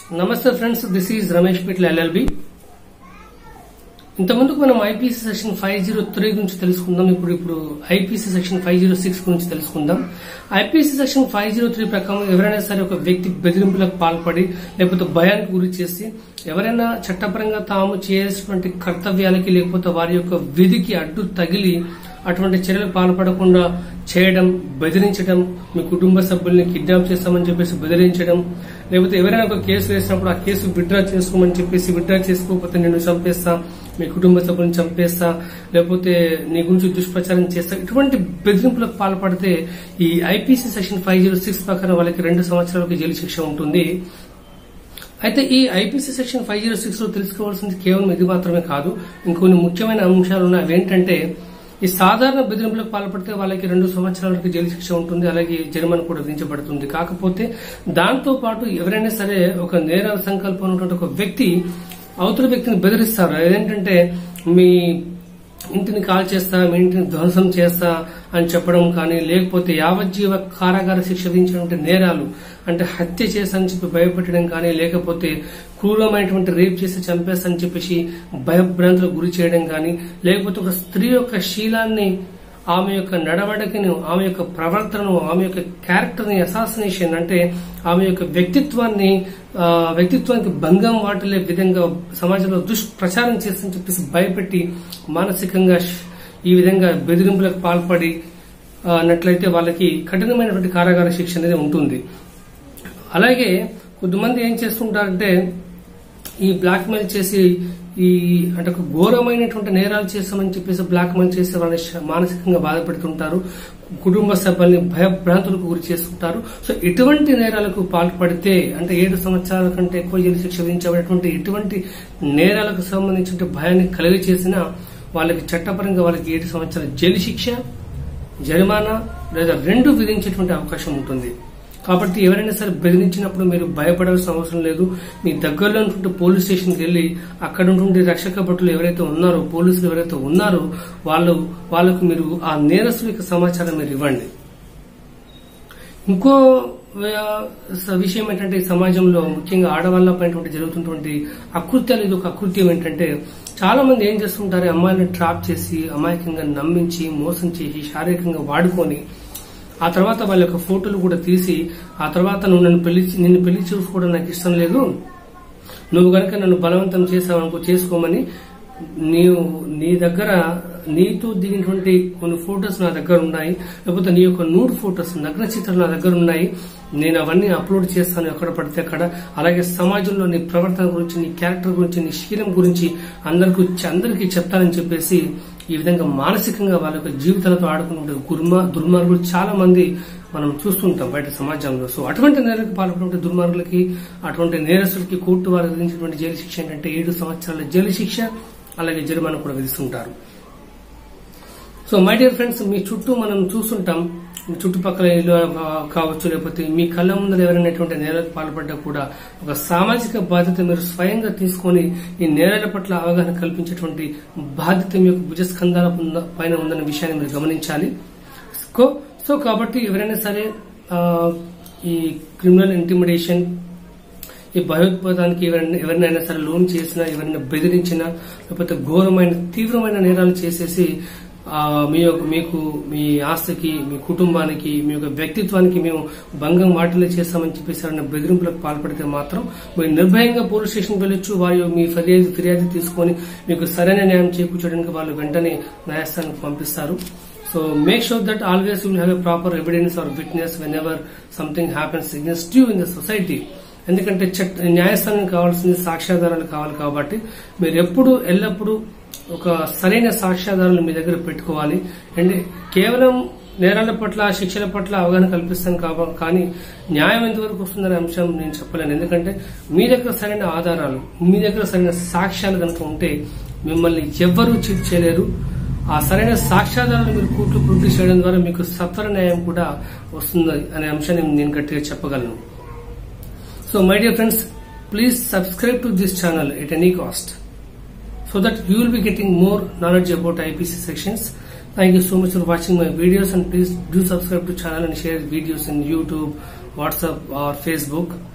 నమస్తే friends this is Ramesh Pitla LLB ఇంతకుముందుకు మనం IPC section five zero three గురించి తెలుసుకుందాం ఇప్పుడు ఇప్పుడు IPC section five zero six గురించి తెలుసుకుందాం IPC section five zero three ప్రకారం ఎవరైనా సరే ఒక వ్యక్తి బెదిరింపులకు పాల్పడి లేకపోతే భయానికి గురి చేసి ఎవరైనా చట్టపరంగా తాము చేయాల్సినటువంటి కర్తవ్యాలకి లేకపోతే వారి యొక్క విధికి అడ్డు తగిలి అటువంటి చర్యలు పాల్పడకుండా చేయడం బెదిరించడం మీ కుటుంబ సభ్యుల్ని కిడ్నాప్ చేస్తామని చెప్పేసి బెదిరించడం లేకపోతే ఎవరైనా ఒక కేసు వేసినప్పుడు ఆ కేసు విత్డ్రా చేసుకోమని చెప్పేసి విత్డ్రా చేసుకోకపోతే నేను చంపేస్తా మీ కుటుంబ సభ్యులను చంపేస్తా లేకపోతే నీ గురించి దుష్ప్రచారం చేస్తా ఇటువంటి బెదిరింపులకు పాల్పడితే ఈ IPC section five zero six ప్రకారం వాళ్ళకి రెండు సంవత్సరాలకు జైలు శిక్ష ఉంటుంది అయితే ఈ IPC section five zero six లో తెలుసుకోవాల్సింది కేవలం ఇది మాత్రమే కాదు ఇంకొన్ని ముఖ్యమైన అంశాలు ఉన్నాయి అవేంటంటే ఈ సాధారణ బెదిరింపులకు పాల్పడితే వాళ్ళకి రెండు సంవత్సరాల వరకు జైలు శిక్ష ఉంటుంది అలాగే జరిమానా కూడా విధించబడుతుంది కాకపోతే దాంతో పాటు ఎవరైనా సరే ఒక నేర సంకల్పం ఉన్నటువంటి ఒక వ్యక్తి అవతల వ్యక్తిని బెదిరిస్తారు ఏంటంటే మీ ఇంటిని కాల్ చేస్తా మీ ఇంటిని ధ్వంసం చేస్తా అని చెప్పడం కానీ లేకపోతే యావజ్జీవ కారాగార శిక్ష విధించినటువంటి నేరాలు అంటే హత్య చేస్తానని చెప్పి భయపెట్టడం కానీ లేకపోతే క్రూరమైనటువంటి రేప్ చేసి చంపేస్తానని చెప్పేసి భయభ్రాంతులకు గురి చేయడం కానీ లేకపోతే ఒక స్త్రీ యొక్క శీలాన్ని ఆమె యొక్క నడవడికను ఆమె యొక్క ప్రవర్తనను ఆమె యొక్క క్యారెక్టర్ ని అసాసినేషన్ అంటే ఆమె యొక్క వ్యక్తిత్వాన్ని ఆ, వ్యక్తిత్వానికి భంగం వాటిల్లే విధంగా సమాజంలో దుష్ప్రచారం చేస్తని చెప్పేసి భయపెట్టి మానసికంగా ష్- ఈ విధంగా బెదిరింపులకు పాల్పడి ఆ, నట్లయితే వాళ్ళకి కఠినమైనటువంటి కారాగార శిక్ష అనేది ఉంటుంది అలాగే కొంతమంది ఏం చేస్తుంటారంటే ఈ బ్లాక్ మెయిల్ చేసి ఈ అంటే ఒక ఘోరమైనటువంటి నేరాలు చేస్తామని చెప్పేసి బ్లాక్ మెయిల్ చేసి వాళ్ళని శ- మానసికంగా బాధపెడుతుంటారు కుటుంబ సభ్యుల్ని భయభ్రాంతులకు గురి చేస్తుంటారు సో ఇటువంటి నేరాలకు పాల్పడితే అంటే ఏడు సంవత్సరాల కంటే ఎక్కువ జైలు శిక్ష విధించబడినటువంటి ఇటువంటి నేరాలకు సంబంధించిన భయాన్ని కలిగి చేసిన వాళ్ళకి చట్టపరంగా వాళ్ళకి ఏడు సంవత్సరాల జైలు శిక్ష జరిమానా లేదా రెండు విధించేటువంటి అవకాశం ఉంటుంది కాబట్టి ఎవరైనా సరే బెదిరించినప్పుడు మీరు భయపడాల్సిన అవసరం లేదు మీ దగ్గరలో ఉన్నటువంటి పోలీస్ స్టేషన్కి వెళ్ళి అక్కడ ఉన్నటువంటి రక్షక భటులు ఎవరైతే ఉన్నారో పోలీసులు ఎవరైతే ఉన్నారో వాళ్ళు వాళ్ళకు మీరు ఆ నేరస్తుల యొక్క సమాచారం మీరు ఇవ్వండి ఇంకో ఆ, స- విషయం ఏంటంటే ఈ సమాజంలో ముఖ్యంగా ఆడవాళ్లపైనటువంటి జరుగుతున్నటువంటి అకృత్యాలు ఇది ఒక అకృత్యం ఏంటంటే చాలా మంది ఏం చేస్తుంటారు అమ్మాయిని ట్రాప్ చేసి అమాయకంగా నమ్మించి మోసం చేసి శారీరకంగా వాడుకొని ఆ తర్వాత వాళ్ళ యొక్క ఫోటోలు కూడా తీసి ఆ తర్వాత నువ్వు నన్ను పెళ్లి నిన్ను పెళ్లి చూసుకోవడం నాకు ఇష్టం లేదు నువ్వు గనక నన్ను బలవంతం చేసావనుకో చేసుకోమని నీవు నీ దగ్గర నీతో దిగినటువంటి కొన్ని ఫొటోస్ నా దగ్గర ఉన్నాయి లేకపోతే నీ యొక్క నూడ్ ఫొటోస్ నగ్న చిత్రాలు నా దగ్గర ఉన్నాయి నేను అవన్నీ అప్లోడ్ చేస్తాను ఎక్కడ పడితే అక్కడ అలాగే సమాజంలో నీ ప్రవర్తన గురించి నీ క్యారెక్టర్ గురించి నీ శీలం గురించి అందరికి అందరికీ చెప్తానని చెప్పేసి ఈ విధంగా మానసికంగా వాళ్ళ యొక్క జీవితాలతో ఆడుకునే గుర్మా దుర్మార్గులు చాలా మంది మనం చూస్తుంటాం బయట సమాజంలో సో అటువంటి నేరకు పాల్పడే దుర్మార్గులకి అటువంటి నేరస్తులకి కోర్టు వారు విధించినటువంటి జైలు శిక్ష ఏంటంటే ఏడు సంవత్సరాల జైలు శిక్ష అలాగే జరిమానా కూడా విధిస్తుంటారు సో మై డియర్ ఫ్రెండ్స్ మీ చుట్టూ మనం చూస్తుంటాం మీ చుట్టుపక్కల ఇల్లు కా- కావచ్చు లేకపోతే మీ కళ్ళ ముందర ఎవరైనటువంటి నేరాలకు పాల్పడ్డా కూడా ఒక సామాజిక బాధ్యత మీరు స్వయంగా తీసుకొని ఈ నేరాల పట్ల అవగాహన కల్పించేటువంటి బాధ్యత మీ యొక్క భుజస్కంధాల ఉన్న- పైన ఉందన్న విషయాన్ని మీరు గమనించాలి కో- సో కాబట్టి ఎవరైనా సరే ఆ, ఈ క్రిమినల్ ఇంటిమిడేషన్ ఈ భయోత్పాదానికి ఎవరైనా ఎవరినైనా సరే లోన్ చేసినా ఎవరైనా బెదిరించినా లేకపోతే ఘోరమైన తీవ్రమైన నేరాలు చేసేసి ఆ, మీ యొక్క మీకు మీ ఆస్తికి మీ కుటుంబానికి మీ యొక్క వ్యక్తిత్వానికి మేము భంగం వాటిలో చేస్తామని చెప్పేసి ఎవరైనా బెదిరింపులకు పాల్పడితే మాత్రం మీరు నిర్భయంగా పోలీస్ స్టేషన్కి వెళ్ళొచ్చు వారు మీ ఫిర్యాదు ఫిర్యాదు తీసుకొని మీకు సరైన న్యాయం చేకూర్చడానికి వాళ్ళు వెంటనే న్యాయస్థానానికి పంపిస్తారు so make sure that always will have a proper evidence or witness whenever something happens against you in the society ఎందుకంటే చట్ట న్యాయస్థానం కావాల్సింది సాక్ష్యాధారాలు కావాలి కాబట్టి మీరు ఎప్పుడు ఎల్లప్పుడూ ఒక సరైన సాక్ష్యాధారాలు మీ దగ్గర పెట్టుకోవాలి అండ్ కేవలం నేరాల పట్ల శిక్షల పట్ల అవగాహన కల్పిస్తాను కాబ కానీ న్యాయం ఎంతవరకు వస్తుందనే అంశం నేను చెప్పలేను ఎందుకంటే మీ దగ్గర సరైన ఆధారాలు మీ దగ్గర సరైన సాక్ష్యాలు కనుక ఉంటే మిమ్మల్ని ఎవ్వరూ చీట్ చేయలేరు ఆ సరైన సాక్ష్యాధారాలు మీరు కోర్టులో ప్రొడ్యూస్ చేయడం ద్వారా మీకు సత్వర న్యాయం కూడా వస్తుంది అనే అంశాన్ని నేను గట్టిగా చెప్పగలను so my dear friends please subscribe to this channel at any cost so that you will be getting more knowledge about IPC sections. Thank you so much for watching my videos and please do subscribe to channel and share videos in YouTube, WhatsApp or Facebook.